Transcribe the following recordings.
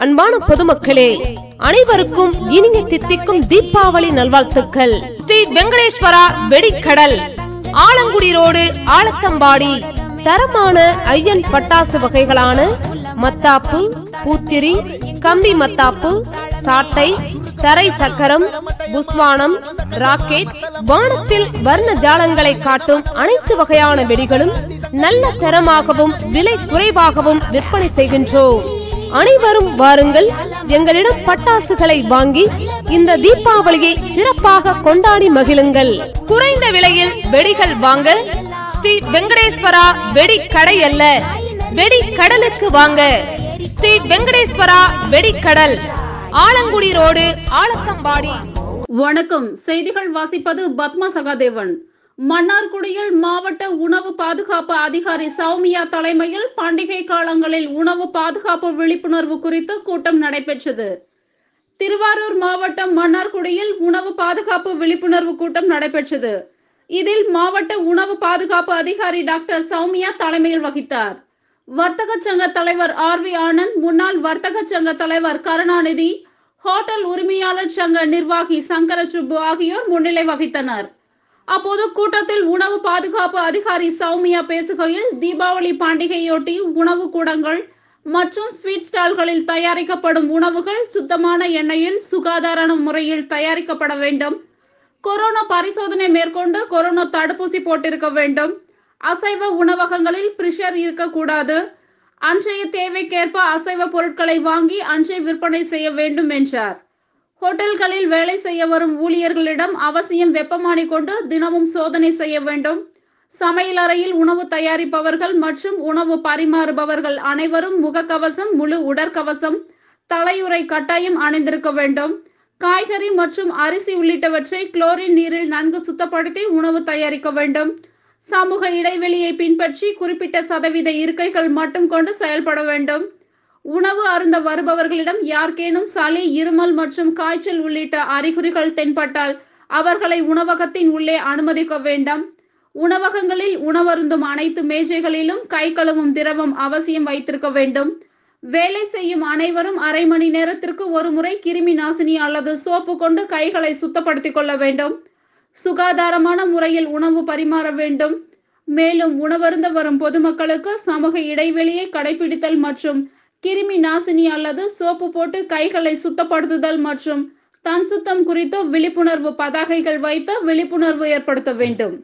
அன்பான பொதுமக்களே அனைவருக்கும் இனிய தித்திக்கும் தீபாவளி நல்வாழ்த்துக்கள் ஸ்ரீ வெங்கடேஸ்வரா வெடிக்கடல் ஆலங்குடி ரோடு ஆலத்தம்பாடி தரமான ஐயன் பட்டாசு வகைகளான மத்தாப்பு பூத்திரி கம்பி மத்தாப்பு சாட்டை தரை சக்கரம் புஸ்வானம் ராக்கெட் வானத்தில் வர்ண ஜாலங்களை காட்டும் அனைத்து வகையான வெடிகளும் நல்ல தரமாகவும் விலை குறைவாகவும் விற்பனை செய்கின்றோம் அனைவரும் வாருங்கள் எங்களிடம் பட்டாசுகளை வாங்கி இந்த தீபாவளியை சிறப்பாக கொண்டாடி மகிழுங்கள் குறைந்த விலையில் வெடிகள் வாங்க ஸ்ரீ வெங்கடேஸ்வரா வெடி கடை அல்ல வெடி கடலுக்கு வாங்க ஸ்ரீ வெங்கடேஸ்வரா வெடிக்கடல் ஆலங்குடி ரோடு ஆலத்தம்பாடி வணக்கம் செய்திகள் வாசிப்பது பத்மா சகாதேவன் மன்னார்குடியில் மாவட்ட உணவு பாதுகாப்பு அதிகாரி சௌமியா தலைமையில் பண்டிகை காலங்களில் உணவு பாதுகாப்பு விழிப்புணர்வு குறித்து கூட்டம் நடைபெற்றது திருவாரூர் மாவட்டம் மன்னார்குடியில் உணவு பாதுகாப்பு விழிப்புணர்வு கூட்டம் நடைபெற்றது இதில் மாவட்ட உணவு பாதுகாப்பு அதிகாரி டாக்டர் சௌமியா தலைமையில் வகித்தார் வர்த்தக சங்க தலைவர் ஆர் வி ஆனந்த் முன்னாள் வர்த்தக சங்க தலைவர் கருணாநிதி ஹோட்டல் உரிமையாளர் சங்க நிர்வாகி சங்கர சுப்பு ஆகியோர் முன்னிலை வகித்தனர் அப்போது கூட்டத்தில் உணவு பாதுகாப்பு அதிகாரி சௌமியா பேசுகையில் தீபாவளி பண்டிகையொட்டி உணவு கூடங்கள் மற்றும் ஸ்வீட் ஸ்டால்களில் தயாரிக்கப்படும் உணவுகள் சுத்தமான எண்ணெயில் சுகாதார முறையில் தயாரிக்கப்பட வேண்டும் கொரோனா பரிசோதனை மேற்கொண்டு கொரோனா தடுப்பூசி போட்டிருக்க வேண்டும் அசைவ உணவகங்களில் பிரஷர் இருக்கக்கூடாது அன்றைய தேவைக்கேற்ப அசைவ பொருட்களை வாங்கி அன்றைய விற்பனை செய்ய வேண்டும் என்றார் ஹோட்டல்களில் வேலை செய்ய வரும் ஊழியர்களிடம் அவசியம் வெப்பமானி கொண்டு தினமும் சோதனை செய்ய வேண்டும் சமையலறையில் உணவு தயாரிப்பவர்கள் மற்றும் உணவு பரிமாறுபவர்கள் அனைவரும் முகக்கவசம் முழு உடற்கவசம் தலையுறை கட்டாயம் அணிந்திருக்க வேண்டும் காய்கறி மற்றும் அரிசி உள்ளிட்டவற்றை குளோரின் நீரில் நன்கு சுத்தப்படுத்தி உணவு தயாரிக்க வேண்டும் சமூக இடைவெளியை பின்பற்றி குறிப்பிட்ட சதவீத இருக்கைகள் மட்டும் கொண்டு செயல்பட வேண்டும் உணவு அருந்த வருபவர்களிடம் யார்கேனும் சளி இருமல் மற்றும் காய்ச்சல் உள்ளிட்ட அறிகுறிகள் தென்பட்டால் அவர்களை உணவகத்தின் உள்ளே அனுமதிக்க வேண்டாம் உணவகங்களில் உணவருந்தும் அனைத்து மேஜைகளிலும் கை கழுவும் திரவம் அவசியம் வைத்திருக்க வேண்டும் வேலை செய்யும் அனைவரும் அரை மணி நேரத்திற்கு ஒரு முறை கிருமி நாசினி அல்லது சோப்பு கொண்டு கைகளை சுத்தப்படுத்திக் கொள்ள வேண்டும் சுகாதாரமான முறையில் உணவு பரிமாற வேண்டும் மேலும் உணவருந்த வரும் பொதுமக்களுக்கு சமூக இடைவெளியை கடைபிடித்தல் மற்றும் கிருமி நாசினி அல்லது சோப்பு போட்டு கைகளை சுத்தப்படுத்துதல் மற்றும் தன் சுத்தம் குறித்து விழிப்புணர்வு பதாகைகள் வைத்து விழிப்புணர்வு ஏற்படுத்த வேண்டும்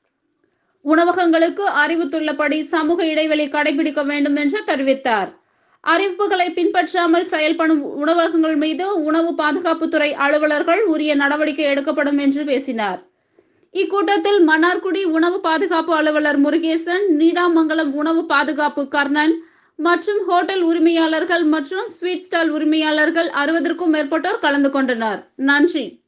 உணவகங்களுக்கு அறிவித்துள்ளபடி சமூக இடைவெளி கடைபிடிக்க வேண்டும் என்று தெரிவித்தார் அறிவிப்புகளை பின்பற்றாமல் செயல்படும் உணவகங்கள் மீது உணவு பாதுகாப்புத்துறை அலுவலர்கள் உரிய நடவடிக்கை எடுக்கப்படும் என்று பேசினார் இக்கூட்டத்தில் மன்னார்குடி உணவு பாதுகாப்பு அலுவலர் முருகேசன் நீடாமங்கலம் உணவு பாதுகாப்பு கர்ணன் மற்றும் ஹோட்டல் உரிமையாளர்கள் மற்றும் ஸ்வீட் ஸ்டால் உரிமையாளர்கள் அறுபதற்கும் மேற்பட்டோர் கலந்து கொண்டனர் நன்றி